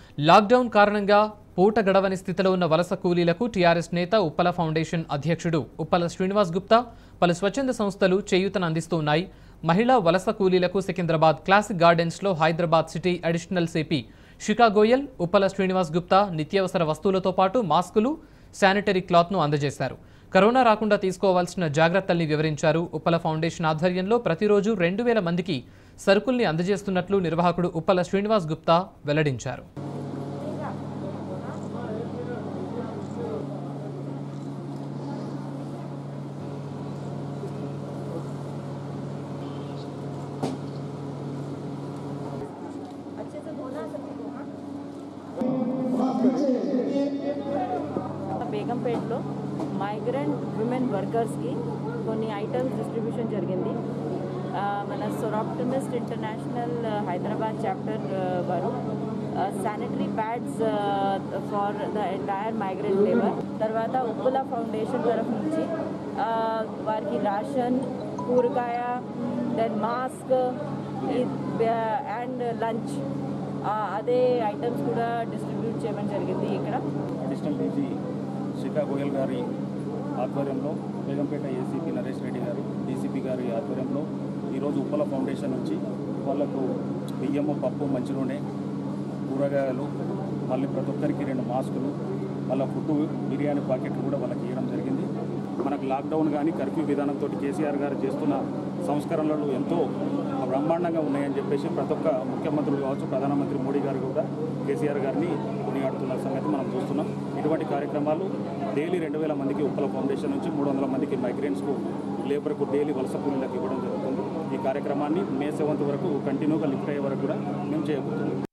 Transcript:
lockdown కారణంగా పూట గడవని స్థితిలో ఉన్న వలస కూలీలకు టీఆర్ఎస్ నేత ఉప్పల ఫౌండేషన్ అధ్యక్షుడు ఉప్పల శ్రీనివాస్ గుప్తా పలు స్వచ్ఛంద సంస్థలు చేయూతను అందిస్తున్నాయి మహిళా వలస కూలీలకు సికింద్రాబాద్ క్లాసిక్ గార్డెన్స్లో Hyderabad city additional CP Shikha Goel Uppala Srinivas Gupta నిత్యావసర వస్తువులతో పాటు మాస్కులు శానిటరీ క్లాత్ను అందజేశారు కరోనా రాకుండా తీసుకోవాల్సిన జాగ్రత్తల్ని వివరించారు ఉప్పల ఫౌండేషన్ ఆధ్వర్యంలో ప్రతిరోజు రెండు వేల మందికి సరుకుల్ని అందజేస్తున్నట్లు నిర్వాహకుడు ఉప్పల శ్రీనివాస్ గుప్తా వెల్లడించారు अच्छे से धोना सभी को हाँ బేగంపేటలో మైగ్రెంట్ విమెన్ వర్కర్స్కి కొన్ని ఐటమ్స్ డిస్ట్రిబ్యూషన్ జరిగింది ఆ, మన సొరాప్టమిస్ట్ ఇంటర్నేషనల్ హైదరాబాద్ చాప్టర్ వారు sanitary pads for the entire migrant labour తర్వాత ఉప్పుల ఫౌండేషన్ తరఫు నుంచి ఆ, వారికి రేషన్ కూరగాయ దెన్ మాస్క్ అండ్ లంచ్ అదే ఐటమ్స్ కూడా డిస్ట్రిబ్యూట్ చేయడం జరిగింది ఇక్కడ అడిషనల్ డీజీ శిఖా గోయల్ గారి ఆధ్వర్యంలో బేగంపేట ఏసీపీ నరేష్ రెడ్డి గారు డీసీపీ గారి ఆధ్వర్యంలో ఈరోజు ఉప్పల ఫౌండేషన్ నుంచి వాళ్ళకు బియ్యము పప్పు మంచి నూనె కూరగాయలు మళ్ళీ ప్రతి ఒక్కరికి రెండు మాస్కులు వాళ్ళ ఫుడ్ బిర్యానీ ప్యాకెట్లు కూడా వాళ్ళకి ఇవ్వడం జరిగింది మనకు లాక్డౌన్ కానీ కర్ఫ్యూ విధానంతో కేసీఆర్ గారు చేస్తున్న సంస్కరణలు ఎంతో బ్రహ్మాండంగా ఉన్నాయని చెప్పేసి ప్రతి ఒక్క ముఖ్యమంత్రులు కావచ్చు ప్రధానమంత్రి మోడీ గారు కూడా కేసీఆర్ గారిని కొనియాడుతున్న సంగతి మనం చూస్తున్నాం ఇటువంటి కార్యక్రమాలు డైలీ రెండు వేల మందికి ఉప్పల ఫౌండేషన్ నుంచి మూడు వందల మందికి మైగ్రెంట్స్కు లేబర్కు డైలీ వలస కూలీలకు ఇవ్వడం జరుగుతుంది ఈ కార్యక్రమాన్ని మే సెవెంత్ వరకు కంటిన్యూగా లిఫ్ట్ అయ్యే వరకు కూడా మేము చేయబోతున్నాం